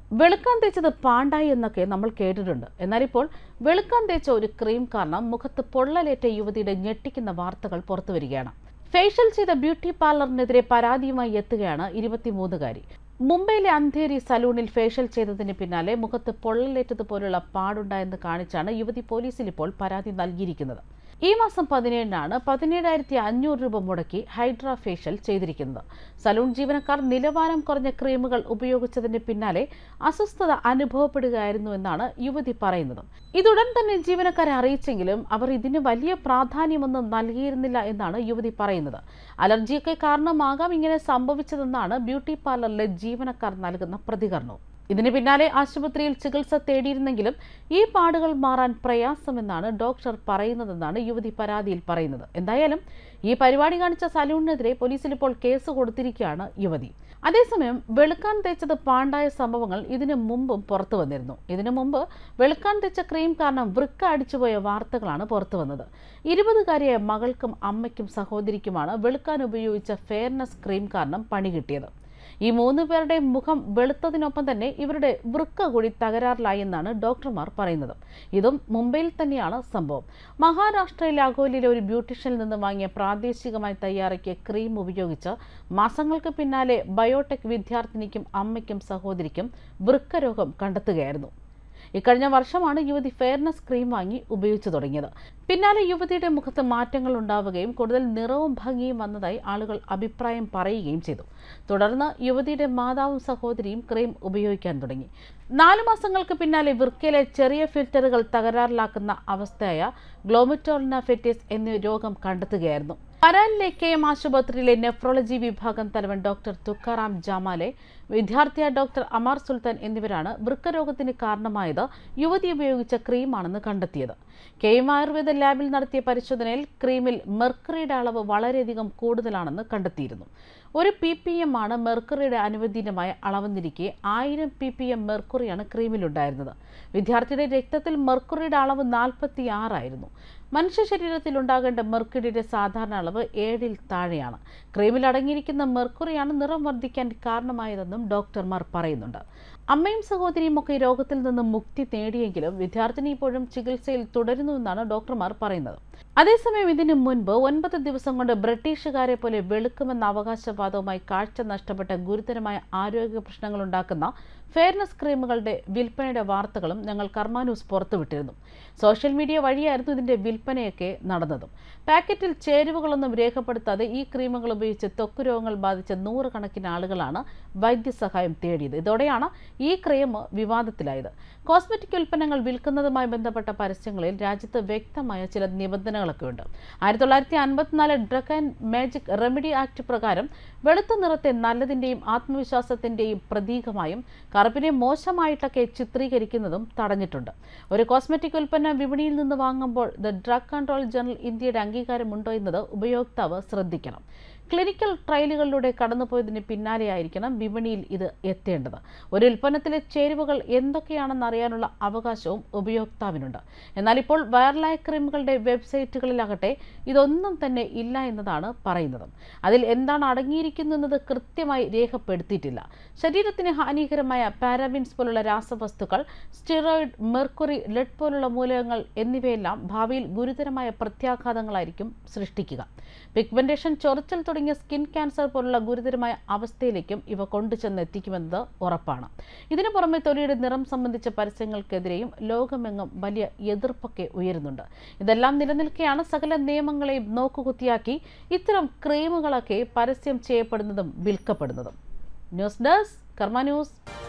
വെളുക്കാൻ തേച്ചത് പാണ്ടായി എന്നൊക്കെ നമ്മൾ കേട്ടിട്ടുണ്ട് എന്നാൽ ഇപ്പോൾ വെളുക്കാൻ തേച്ച ഒരു ക്രീം കാരണം മുഖത്ത് പൊള്ളലേറ്റ യുവതിയുടെ ഞെട്ടിക്കുന്ന വാർത്തകൾ പുറത്തു വരികയാണ് ഫേഷ്യൽ ചെയ്ത ബ്യൂട്ടി പാർലറിനെതിരെ പരാതിയുമായി എത്തുകയാണ് ഇരുപത്തിമൂന്നുകാരി മുംബൈയിലെ അന്ധേരി സലൂണിൽ ഫേഷ്യൽ ചെയ്തതിന് പിന്നാലെ മുഖത്ത് പൊള്ളലേറ്റതുപോലുള്ള പാടുണ്ടായെന്ന് കാണിച്ചാണ് യുവതി പോലീസിൽ ഇപ്പോൾ പരാതി നൽകിയിരിക്കുന്നത് ഈ മാസം പതിനേഴിനാണ് പതിനേഴായിരത്തി അഞ്ഞൂറ് രൂപ മുടക്കി ഹൈഡ്രാ ഫേഷ്യൽ ചെയ്തിരിക്കുന്നത് സലൂൺ ജീവനക്കാർ നിലവാരം കുറഞ്ഞ ക്രീമുകൾ ഉപയോഗിച്ചതിന് പിന്നാലെ അസ്വസ്ഥത അനുഭവപ്പെടുകയായിരുന്നു എന്നാണ് യുവതി പറയുന്നത് ഇതുടൻ തന്നെ ജീവനക്കാരെ അറിയിച്ചെങ്കിലും അവർ ഇതിന് വലിയ പ്രാധാന്യമൊന്നും നൽകിയിരുന്നില്ല എന്നാണ് യുവതി പറയുന്നത് അലർജിയൊക്കെ കാരണമാകാം ഇങ്ങനെ സംഭവിച്ചതെന്നാണ് ബ്യൂട്ടി പാർലറിലെ ജീവനക്കാർ നൽകുന്ന പ്രതികരണവും ഇതിന് പിന്നാലെ ആശുപത്രിയിൽ ചികിത്സ തേടിയിരുന്നെങ്കിലും ഈ പാടുകൾ മാറാൻ പ്രയാസമെന്നാണ് ഡോക്ടർ പറയുന്നതെന്നാണ് യുവതി പരാതിയിൽ പറയുന്നത് എന്തായാലും ഈ പരിപാടി കാണിച്ച സലൂണിനെതിരെ പോലീസിൽ ഇപ്പോൾ കേസ് കൊടുത്തിരിക്കുകയാണ് യുവതി അതേസമയം വെളുക്കാൻ തേച്ചത് പാണ്ടായ സംഭവങ്ങൾ ഇതിനു മുമ്പും പുറത്തു വന്നിരുന്നു ഇതിനു മുമ്പ് വെളുക്കാൻ തേച്ച ക്രീം കാരണം വൃക്ക അടിച്ചുപോയ വാർത്തകളാണ് പുറത്തു വന്നത് ഇരുപതുകാരിയായ മകൾക്കും അമ്മയ്ക്കും സഹോദരിക്കുമാണ് വെളുക്കാൻ ഉപയോഗിച്ച ഫെയർനെസ് ക്രീം കാരണം പണി കിട്ടിയത് ഈ മൂന്ന് പേരുടെ മുഖം വെളുത്തതിനൊപ്പം തന്നെ ഇവരുടെ വൃക്ക കൂടി തകരാറിലായി എന്നാണ് ഡോക്ടർമാർ പറയുന്നത് ഇതും മുംബൈയിൽ തന്നെയാണ് സംഭവം മഹാരാഷ്ട്രയിലെ അകോലിയിലെ ഒരു ബ്യൂട്ടീഷ്യനിൽ നിന്ന് വാങ്ങിയ പ്രാദേശികമായി തയ്യാറാക്കിയ ക്രീം ഉപയോഗിച്ച് മാസങ്ങൾക്ക് പിന്നാലെ ബയോടെക് വിദ്യാർത്ഥിനിക്കും അമ്മയ്ക്കും സഹോദരിക്കും വൃക്ക രോഗം കണ്ടെത്തുകയായിരുന്നു ഇക്കഴിഞ്ഞ വർഷമാണ് യുവതി ഫെയർനെസ് ക്രീം വാങ്ങി ഉപയോഗിച്ചു തുടങ്ങിയത് പിന്നാലെ യുവതിയുടെ മുഖത്ത് മാറ്റങ്ങൾ ഉണ്ടാവുകയും കൂടുതൽ നിറവും ഭംഗിയും വന്നതായി ആളുകൾ അഭിപ്രായം പറയുകയും ചെയ്തു തുടർന്ന് യുവതിയുടെ മാതാവും സഹോദരിയും ക്രീം ഉപയോഗിക്കാൻ തുടങ്ങി നാലു മാസങ്ങൾക്ക് പിന്നാലെ വൃക്കയിലെ ചെറിയ ഫിൽറ്ററുകൾ തകരാറിലാക്കുന്ന അവസ്ഥയായ ഗ്ലോമറ്റോർന ഫെറ്റിസ് എന്ന രോഗം കണ്ടെത്തുകയായിരുന്നു പരാനിലെ കെ എം ആശുപത്രിയിലെ നെഫ്രോളജി വിഭാഗം തലവൻ ഡോക്ടർ തുക്കാറാം ജാമാലെ വിദ്യാർത്ഥിയായ ഡോക്ടർ അമാർ സുൽത്താൻ എന്നിവരാണ് വൃക്കരോഗത്തിന് കാരണമായത് യുവതി ഉപയോഗിച്ച ക്രീമാണെന്ന് കണ്ടെത്തിയത് കെ എം ആയുർവേദ ലാബിൽ നടത്തിയ പരിശോധനയിൽ ക്രീമിൽ മെർക്കറിയുടെ അളവ് വളരെയധികം കൂടുതലാണെന്ന് കണ്ടെത്തിയിരുന്നു ഒരു പി പി എം ആണ് മെർക്കറിയുടെ അനുവദനീയമായ അളവെന്നിരിക്കെ ആയിരം പി പി എം മെർക്കുറിയാണ് ക്രീമിലുണ്ടായിരുന്നത് വിദ്യാർത്ഥിയുടെ രക്തത്തിൽ മെർക്കുറിയുടെ അളവ് നാൽപ്പത്തി ആറായിരുന്നു മനുഷ്യ ശരീരത്തിൽ ഉണ്ടാകേണ്ട മെർക്കുറിയുടെ സാധാരണ അളവ് ഏഴിൽ താഴെയാണ് ക്രീമിൽ അടങ്ങിയിരിക്കുന്ന മെർക്കുറിയാണ് നിറം വർദ്ധിക്കാൻ കാരണമായതെന്നും ഡോക്ടർമാർ പറയുന്നുണ്ട് അമ്മയും സഹോദരിയും ഒക്കെ ഈ രോഗത്തിൽ നിന്ന് മുക്തി നേടിയെങ്കിലും വിദ്യാർത്ഥിനി ഇപ്പോഴും ചികിത്സയിൽ തുടരുന്നുവെന്നാണ് ഡോക്ടർമാർ പറയുന്നത് അതേസമയം ഇതിനു മുൻപ് ഒൻപത് ദിവസം കൊണ്ട് ബ്രിട്ടീഷുകാരെ പോലെ വെളുക്കുമെന്ന അവകാശവാദവുമായി കാഴ്ച നഷ്ടപ്പെട്ട ഗുരുതരമായ ആരോഗ്യ പ്രശ്നങ്ങൾ ഉണ്ടാക്കുന്ന ഫെയർനെസ് ക്രീമുകളുടെ വിൽപ്പനയുടെ വാർത്തകളും ഞങ്ങൾ കർമ്മ ന്യൂസ് പുറത്തുവിട്ടിരുന്നു സോഷ്യൽ മീഡിയ വഴിയായിരുന്നു ഇതിന്റെ വിൽപ്പനയൊക്കെ നടന്നതും പാക്കറ്റിൽ ചേരുവകളൊന്നും രേഖപ്പെടുത്താതെ ഈ ക്രീമുകൾ ഉപയോഗിച്ച് ത്വക്ക് രോഗങ്ങൾ ബാധിച്ച നൂറുകണക്കിന് ആളുകളാണ് വൈദ്യസഹായം തേടിയത് ഇതോടെയാണ് ഈ ക്രീം വിവാദത്തിലായത് കോസ്മെറ്റിക് ഉൽപ്പന്നങ്ങൾ വിൽക്കുന്നതുമായി ബന്ധപ്പെട്ട പരസ്യങ്ങളിൽ രാജ്യത്ത് വ്യക്തമായ ചില നിബന്ധനകളൊക്കെ ഉണ്ട് ആയിരത്തി തൊള്ളായിരത്തി അൻപത്തിനാല് drug and magic remedy act പ്രകാരം വെളുത്ത നിറത്തെ നല്ലതിൻ്റെയും ആത്മവിശ്വാസത്തിൻ്റെയും പ്രതീകമായും കറുപ്പിനെ മോശമായിട്ടൊക്കെ ചിത്രീകരിക്കുന്നതും തടഞ്ഞിട്ടുണ്ട് ഒരു കോസ്മെറ്റിക് ഉൽപ്പന്നം വിപണിയിൽ നിന്ന് വാങ്ങുമ്പോൾ ദ ഡ്രഗ് കൺട്രോൾ ജനറൽ ഇന്ത്യയുടെ അംഗീകാരമുണ്ടോ എന്നത് ഉപയോക്താവ് ശ്രദ്ധിക്കണം ക്ലിനിക്കൽ ട്രയലുകളിലൂടെ കടന്നുപോയതിന് പിന്നാലെയായിരിക്കണം വിപണിയിൽ ഇത് എത്തേണ്ടത് ഒരു ഉൽപ്പന്നത്തിലെ ചേരുവകൾ എന്തൊക്കെയാണെന്ന് അറിയാനുള്ള അവകാശവും ഉപയോക്താവിനുണ്ട് എന്നാൽ ഇപ്പോൾ വൈറലായ ക്രീമുകളുടെ വെബ്സൈറ്റുകളിലാകട്ടെ ഇതൊന്നും തന്നെ ഇല്ല എന്നതാണ് പറയുന്നത് അതിൽ എന്താണ് അടങ്ങിയിരിക്കുന്നത് കൃത്യമായി രേഖപ്പെടുത്തിയിട്ടില്ല ശരീരത്തിന് ഹാനികരമായ പാരാബിൻസ് പോലുള്ള രാസവസ്തുക്കൾ സ്റ്റിറോയിഡ് മെർക്കുറി ലെഡ് പോലുള്ള മൂലകങ്ങൾ എന്നിവയെല്ലാം ഭാവിയിൽ ഗുരുതരമായ പ്രത്യാഘാതങ്ങളായിരിക്കും സൃഷ്ടിക്കുക പിഗ്മെന്റേഷൻ ചൊറിച്ചൽ തുടങ്ങിയ സ്കിൻ ക്യാൻസർ പോലുള്ള ഗുരുതരമായ അവസ്ഥയിലേക്കും ഇവ കൊണ്ടുചെന്ന് എത്തിക്കുമെന്നത് ഉറപ്പാണ് ഇതിനു പുറമെ തൊലിയുടെ നിറം സംബന്ധിച്ച പരസ്യങ്ങൾക്കെതിരെയും ലോകമെങ്ങും വലിയ എതിർപ്പൊക്കെ ഉയരുന്നുണ്ട് ഇതെല്ലാം നിലനിൽക്കെയാണ് സകല നിയമങ്ങളെയും നോക്കുകുത്തിയാക്കി ഇത്തരം ക്രീമുകളൊക്കെ പരസ്യം ചെയ്യപ്പെടുന്നതും വിൽക്കപ്പെടുന്നതും ന്യൂസ് ഡെസ്ക് കർമ്മ ന്യൂസ്